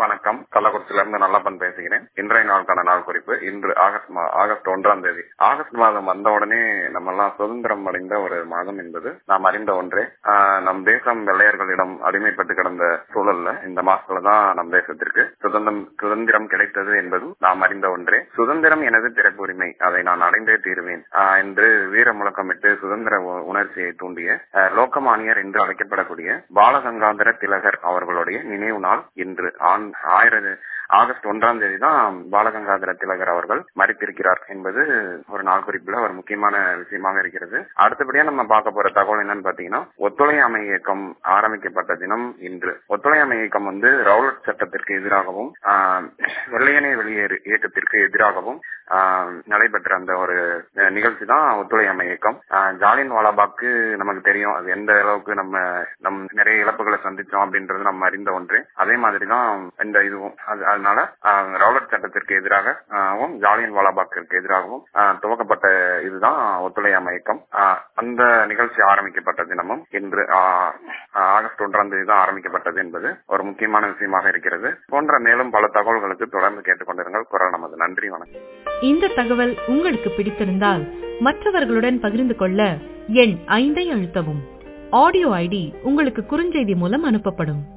வணக்கம் கள்ளக்குறிச்சியில இருந்து நல்லப்பன் பேசுகிறேன் இன்றைய நாளுக்கான நாள் குறிப்பு இன்று ஆகஸ்ட் மா- ஆகஸ்ட் ஒன்றாம் தேதி ஆகஸ்ட் மாதம் வந்த உடனே நம்ம எல்லாம் சுதந்திரம் அடைந்த ஒரு மாதம் என்பது நாம் அறிந்த ஒன்றே ஆஹ் நம் தேசம் வெள்ளையர்களிடம் அடிமைப்பட்டு கிடந்த சூழல்ல இந்த மாசத்துல தான் நம் தேசத்திற்கு சுதந்திரம் சுதந்திரம் கிடைத்தது என்பதும் நாம் அறிந்த ஒன்றே சுதந்திரம் எனது பிறப்புரிமை அதை நான் அடைந்தே தீருவேன் ஆஹ் என்று வீர முழக்கமிட்டு சுதந்திர உ- உணர்ச்சியை தூண்டிய ஆஹ் லோகமானியர் என்று அழைக்கப்படக்கூடிய பாலகங்காதர திலகர் அவர்களுடைய நினைவு நாள் இன்று ஆண்- ஆயிரத்து ஆகஸ்ட் ஒன்றாம் தேதி தான் பாலகங்காதர திலகர் அவர்கள் மறித்திருக்கிறார் என்பது ஒரு நாள் குறிப்புல ஒரு முக்கியமான விஷயமாக இருக்கிறது அடுத்தபடியா நம்ம பார்க்க போற தகவல் என்னன்னு பாத்தீங்கன்னா ஒத்துழையாமை இயக்கம் ஆரம்பிக்கப்பட்ட தினம் இன்று ஒத்துழையாமை இயக்கம் வந்து ரவுலட் சட்டத்திற்கு எதிராகவும் ஆஹ், வெள்ளையனே வெளியேறு இயக்கத்திற்கு எதிராகவும் ஆஹ், நடைபெற்ற அந்த ஒரு அஹ், நிகழ்ச்சி தான் ஒத்துழையாமை இயக்கம் ஆஹ், ஜாலியன் வாலாபாக்கு நமக்கு தெரியும் அது எந்த அளவுக்கு நம்ம நம் நிறைய இழப்புகளை சந்திச்சோம் அப்படின்றது நம்ம அறிந்த ஒன்று அதே மாதிரி தான் இந்த இதுவும் அது- அதனால ஆஹ், ரவுலட் சட்டத்திற்கு எதிராகவும் ஜாலியன் வாலாபாக்கிற்கு எதிராகவும் ஆஹ், துவக்கப்பட்ட இதுதான் ஒத்துழையாமை இயக்கம் ஆஹ், அந்த நிகழ்ச்சி ஆரம்பிக்கப்பட்ட தினமும் இன்று ஆஹ், ஆகஸ்ட் ஒன்றாம் தேதி தான் ஆரம்பிக்கப்பட்டது என்பது ஒரு முக்கியமான விஷயமாக இருக்கிறது போன்ற மேலும் பல தகவல்களுக்கு தொடர்ந்து கேட்டுக்கொண்டிருங்கள் குரல் நமது நன்றி வணக்கம் இந்த தகவல் உங்களுக்கு பிடித்திருந்தால் மற்றவர்களுடன் பகிர்ந்து கொள்ள எண் ஐந்தை அழுத்தவும் ஆடியோ ஐடி உங்களுக்கு குறுஞ்செய்தி மூலம் அனுப்பப்படும்